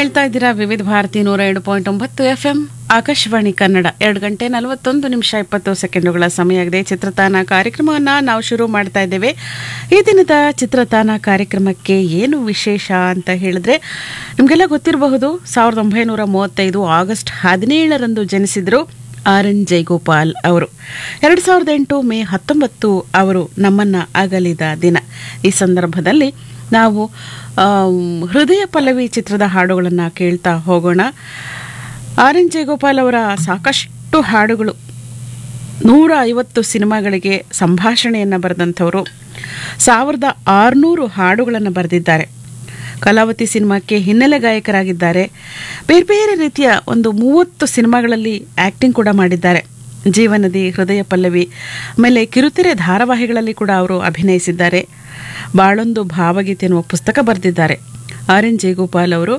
ಕೇಳ್ತಾ ಇದ್ದೀರಾ ವಿವಿಧ ಭಾರತಿ ನೂರ ಎರಡು ಪಾಯಿಂಟ್ ಒಂಬತ್ತು ಎಫ್ ಎಂ ಆಕಾಶವಾಣಿ ಕನ್ನಡ ಎರಡು ಗಂಟೆ ನಲವತ್ತೊಂದು ನಿಮಿಷ ಇಪ್ಪತ್ತು ಸೆಕೆಂಡುಗಳ ಸಮಯ ಆಗಿದೆ ಚಿತ್ರತಾನ ಕಾರ್ಯಕ್ರಮವನ್ನು ನಾವು ಶುರು ಮಾಡ್ತಾ ಇದ್ದೇವೆ ಈ ದಿನದ ಚಿತ್ರತಾನ ಕಾರ್ಯಕ್ರಮಕ್ಕೆ ಏನು ವಿಶೇಷ ಅಂತ ಹೇಳಿದ್ರೆ ನಿಮಗೆಲ್ಲ ಗೊತ್ತಿರಬಹುದು ಸಾವಿರದ ಒಂಬೈನೂರ ಮೂವತ್ತೈದು ಆಗಸ್ಟ್ ಹದಿನೇಳರಂದು ಜನಿಸಿದ್ರು ಆರ್ ಎನ್ ಜಯಗೋಪಾಲ್ ಅವರು ಎರಡು ಸಾವಿರದ ಎಂಟು ಮೇ ಹತ್ತೊಂಬತ್ತು ಅವರು ನಮ್ಮನ್ನ ಅಗಲಿದ ದಿನ ಈ ಸಂದರ್ಭದಲ್ಲಿ ನಾವು ಆಮ್, ಹೃದಯ ಪಲ್ಲವಿ ಚಿತ್ರದ ಹಾಡುಗಳನ್ನು ಕೇಳ್ತಾ ಹೋಗೋಣ ಆರ್ ಎನ್ ಜಯಗೋಪಾಲ್ ಅವರ ಸಾಕಷ್ಟು ಹಾಡುಗಳು ನೂರ ಐವತ್ತು ಸಿನಿಮಾಗಳಿಗೆ ಸಂಭಾಷಣೆಯನ್ನು ಬರೆದಂಥವರು ಸಾವಿರದ ಆರುನೂರು ಹಾಡುಗಳನ್ನು ಬರೆದಿದ್ದಾರೆ ಕಲಾವತಿ ಸಿನಿಮಾಕ್ಕೆ ಹಿನ್ನೆಲೆ ಗಾಯಕರಾಗಿದ್ದಾರೆ ಬೇರೆ ಬೇರೆ ರೀತಿಯ ಒಂದು ಮೂವತ್ತು ಸಿನಿಮಾಗಳಲ್ಲಿ ಆ್ಯಕ್ಟಿಂಗ್ ಕೂಡ ಮಾಡಿದ್ದಾರೆ ಜೀವನದಿ ಹೃದಯ ಪಲ್ಲವಿ ಆಮೇಲೆ ಕಿರುತೆರೆ ಧಾರಾವಾಹಿಗಳಲ್ಲಿ ಕೂಡ ಅವರು ಅಭಿನಯಿಸಿದ್ದಾರೆ ಬಾಳೊಂದು ಭಾವಗೀತೆ ಎನ್ನುವ ಪುಸ್ತಕ ಬರೆದಿದ್ದಾರೆ ಆರ್ ಎನ್ ಜಯಗೋಪಾಲ್ ಅವರು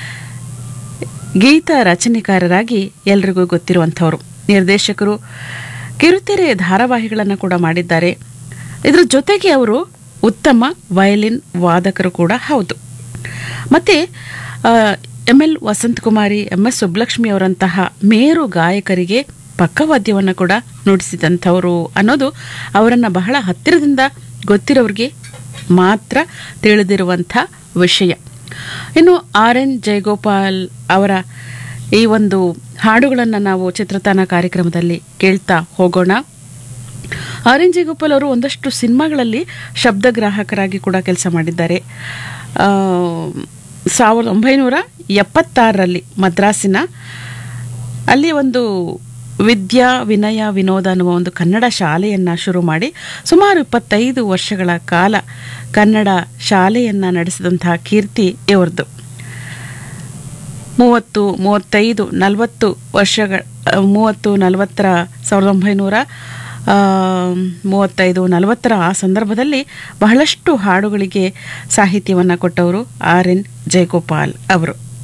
ಗೀತ ರಚನೆಕಾರರಾಗಿ ಎಲ್ರಿಗೂ ಗೊತ್ತಿರುವಂಥವರು ನಿರ್ದೇಶಕರು ಕಿರುತೆರೆ ಧಾರಾವಾಹಿಗಳನ್ನು ಕೂಡ ಮಾಡಿದ್ದಾರೆ ಇದರ ಜೊತೆಗೆ ಅವರು ಉತ್ತಮ ವಯಲಿನ್ ವಾದಕರು ಕೂಡ ಹೌದು ಮತ್ತು M L Vasanthakumari M S Subbulakshmi ಅವರಂತಹ ಮೇರು ಗಾಯಕರಿಗೆ ಪಕ್ಕವಾದ್ಯವನ್ನು ಕೂಡ ನುಡಿಸಿದಂಥವರು ಅನ್ನೋದು ಅವರನ್ನು ಬಹಳ ಹತ್ತಿರದಿಂದ ಗೊತ್ತಿರೋರಿಗೆ ಮಾತ್ರ ತಿಳಿದಿರುವಂಥ ವಿಷಯ ಇನ್ನು ಆರ್ ಎನ್ ಜಯಗೋಪಾಲ್ ಅವರ ಈ ಒಂದು ಹಾಡುಗಳನ್ನು ನಾವು ಚಿತ್ರತಾನ ಕಾರ್ಯಕ್ರಮದಲ್ಲಿ ಕೇಳ್ತಾ ಹೋಗೋಣ ಆರ್ ಎನ್ ಜಯಗೋಪಾಲ್ ಅವರು ಒಂದಷ್ಟು ಸಿನಿಮಾಗಳಲ್ಲಿ ಶಬ್ದಗ್ರಾಹಕರಾಗಿ ಕೂಡ ಕೆಲಸ ಮಾಡಿದ್ದಾರೆ ಆ, ಸಾವಿರದ ಒಂಬೈನೂರ ಎಪ್ಪತ್ತಾರರಲ್ಲಿ ಮದ್ರಾಸಿನ ಅಲ್ಲಿ ಒಂದು ವಿದ್ಯಾ ವಿನಯ ವಿನೋದ ಅನ್ನುವ ಒಂದು ಕನ್ನಡ ಶಾಲೆಯನ್ನು ಶುರು ಮಾಡಿ ಸುಮಾರು ಇಪ್ಪತ್ತೈದು ವರ್ಷಗಳ ಕಾಲ ಕನ್ನಡ ಶಾಲೆಯನ್ನು ನಡೆಸಿದಂತಹ ಕೀರ್ತಿ ಇವರದು ಮೂವತ್ತು ಮೂವತ್ತೈದು ನಲವತ್ತು ವರ್ಷಗಳ ಆ, ಮೂವತ್ತು ನಲವತ್ತರ ಸಾವಿರದ ಒಂಬೈನೂರ ಆ, ಮೂವತ್ತೈದು ನಲವತ್ತರ ಆ ಸಂದರ್ಭದಲ್ಲಿ ಬಹಳಷ್ಟು ಹಾಡುಗಳಿಗೆ ಸಾಹಿತ್ಯವನ್ನು ಕೊಟ್ಟವರು ಆರ್ ಎನ್ ಜಯಗೋಪಾಲ್ ಅವರು